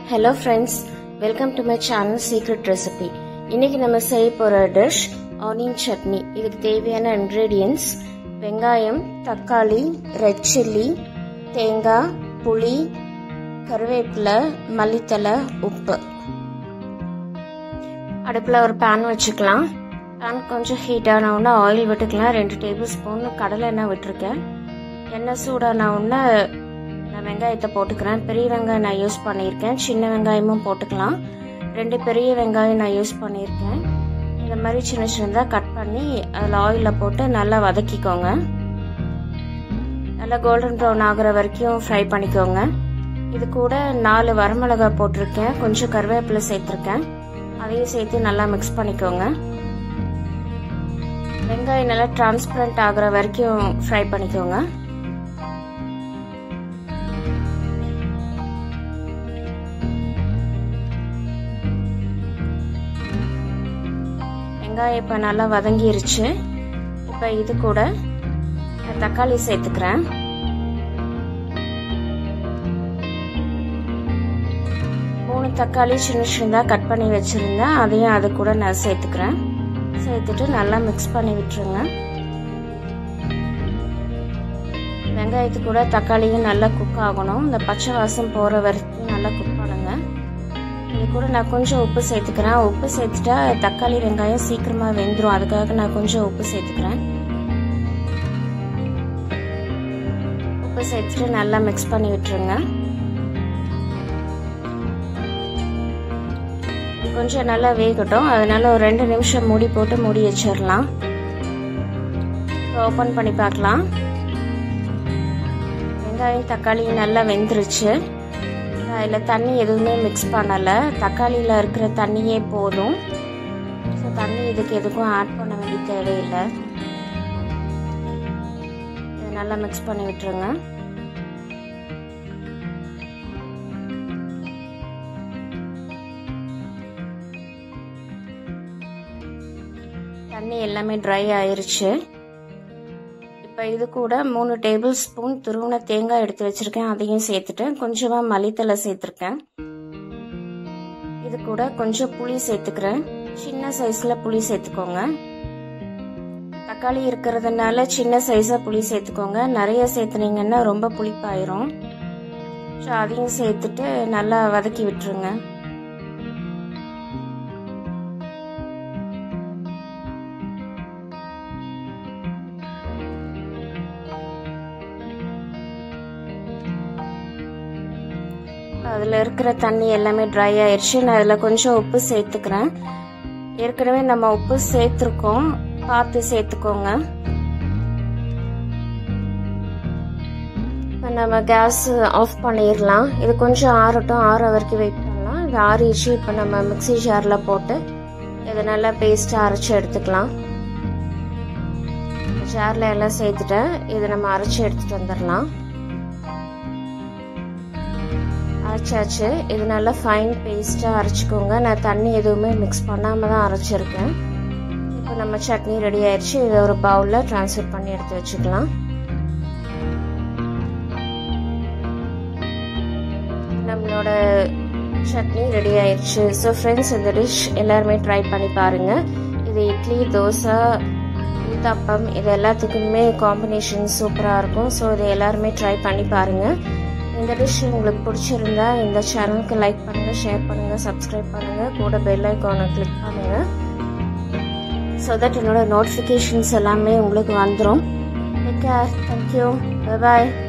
hello friends welcome to my channel secret recipe இன்னைக்கு நம்ம செய்ய போகிற டிஷ் ஆனியன் சட்னி இதுக்கு தேவையான இன்க்ரீடியன்ஸ் வெங்காயம் தக்காளி ரெட் சில்லி தேங்காய் புளி கருவேப்பிலை மல்லித்தலை உப்பு அடுப்பில் ஒரு பேன் வச்சுக்கலாம் பேன் கொஞ்சம் ஹீட் ஆன உடனே ஆயில் விட்டுக்கலாம் ரெண்டு டேபிள் ஸ்பூன் கடலை எண்ணெய் விட்டுருக்கேன் எண்ணெய் சூடான உடனே நான் வெங்காயத்தை போட்டுக்கிறேன் பெரிய வெங்காயம் நான் யூஸ் பண்ணியிருக்கேன் சின்ன வெங்காயமும் போட்டுக்கலாம் ரெண்டு பெரிய வெங்காயம் நான் யூஸ் பண்ணியிருக்கேன் இந்த மாதிரி சின்ன சின்னதாக கட் பண்ணி அதில் ஆயிலில் போட்டு நல்லா வதக்கிக்கோங்க நல்லா கோல்டன் ப்ரௌன் ஆகிற வரைக்கும் ஃப்ரை பண்ணிக்கோங்க இது கூட நாலு வரமிளகாய் போட்டிருக்கேன் கொஞ்சம் கருவேப்பிலை சேர்த்துருக்கேன் அதையும் சேர்த்து நல்லா மிக்ஸ் பண்ணிக்கோங்க வெங்காயம் நல்லா டிரான்ஸ்பரண்ட் ஆகிற வரைக்கும் ஃப்ரை பண்ணிக்கோங்க வெங்காயம் இப்போ நல்லா வதங்கிருச்சு இப்போ இது கூட நான் தக்காளி சேர்த்துக்கிறேன் மூணு தக்காளி சின்ன சின்னதாக கட் பண்ணி வச்சுருந்தேன் அதையும் அது கூட நான் சேர்த்துக்கிறேன் சேர்த்துட்டு நல்லா மிக்ஸ் பண்ணி விட்டுருங்க வெங்காயத்து கூட தக்காளியும் நல்லா குக் ஆகணும் இந்த பச்சை வாசம் போகிற வரைக்கும் நல்லா குக் பண்ணுங்க இது கூட நான் கொஞ்சம் உப்பு சேர்த்துக்கிறேன் உப்பு சேர்த்துட்டா தக்காளி வெங்காயம் சீக்கிரமாக வெந்துடும் அதுக்காக நான் கொஞ்சம் உப்பு சேர்த்துக்கிறேன் உப்பு சேர்த்துட்டு நல்லா மிக்ஸ் பண்ணி விட்டுருங்க கொஞ்சம் நல்லா வேகட்டும் அதனால ஒரு ரெண்டு நிமிஷம் மூடி போட்டு மூடி வச்சிடலாம் ஓப்பன் பண்ணி பார்க்கலாம் வெங்காயம் தக்காளி நல்லா வெந்துருச்சு அதில் தண்ணி எதுவுமே மிக்ஸ் பண்ணலை தக்காளியில் இருக்கிற தண்ணியே போதும் ஸோ தண்ணி இதுக்கு எதுக்கும் ஆட் பண்ண வேண்டிய தேவையில்லை இதை நல்லா மிக்ஸ் பண்ணி விட்டுருங்க தண்ணி எல்லாமே ட்ரை ஆயிருச்சு இப்போ இது கூட மூணு டேபிள் ஸ்பூன் துருவன தேங்காய் எடுத்து வச்சிருக்கேன் அதையும் சேர்த்துட்டேன் கொஞ்சமாக மல்லித்தலை சேர்த்துருக்கேன் இது கூட கொஞ்சம் புளி சேர்த்துக்கிறேன் சின்ன சைஸில் புளி சேர்த்துக்கோங்க தக்காளி இருக்கிறதுனால சின்ன சைஸாக புளி சேர்த்துக்கோங்க நிறைய சேர்த்துனீங்கன்னா ரொம்ப புளிப்பாயிரும் ஸோ அதையும் சேர்த்துட்டு நல்லா வதக்கி விட்டுருங்க அதில் இருக்கிற தண்ணி எல்லாமே ட்ரை ஆயிடுச்சு நான் அதில் கொஞ்சம் உப்பு சேர்த்துக்கிறேன் ஏற்கனவே நம்ம உப்பு சேர்த்துருக்கோம் பார்த்து சேர்த்துக்கோங்க இப்போ நம்ம கேஸ் ஆஃப் பண்ணிடலாம் இது கொஞ்சம் ஆறட்டும் ஆற வரைக்கும் வெயிட் பண்ணலாம் இது ஆறிடுச்சு இப்போ நம்ம மிக்சி ஜாரில் போட்டு இதை நல்லா பேஸ்ட்டாக அரைச்சி எடுத்துக்கலாம் ஜாரில் எல்லாம் சேர்த்துட்டேன் இதை நம்ம அரைச்சி எடுத்துகிட்டு வந்துடலாம் அரைச்சாச்சு இது நல்லா ஃபைன் பேஸ்ட்டாக அரைச்சிக்கோங்க நான் தண்ணி எதுவுமே மிக்ஸ் பண்ணாமல் தான் அரைச்சிருக்கேன் இப்போ நம்ம சட்னி ரெடி ஆயிடுச்சு இதை ஒரு பவுலில் ட்ரான்ஸ்ஃபர் பண்ணி எடுத்து வச்சுக்கலாம் நம்மளோட சட்னி ரெடி ஆயிடுச்சு ஸோ ஃப்ரெண்ட்ஸ் இந்த டிஷ் எல்லாருமே ட்ரை பண்ணி பாருங்கள் இது இட்லி தோசை ஊத்தாப்பம் இது எல்லாத்துக்குமே காம்பினேஷன் சூப்பராக இருக்கும் ஸோ இதை எல்லாருமே ட்ரை பண்ணி பாருங்கள் இந்த டிஷ் உங்களுக்கு பிடிச்சிருந்தா இந்த சேனலுக்கு லைக் பண்ணுங்கள் ஷேர் பண்ணுங்கள் சப்ஸ்கிரைப் பண்ணுங்கள் கூட பெல் ஐக்கானை கிளிக் பண்ணுங்கள் ஸோ தட் என்னோட நோட்டிஃபிகேஷன்ஸ் எல்லாமே உங்களுக்கு வந்துடும் டேக் கேர் தேங்க்யூ பாய்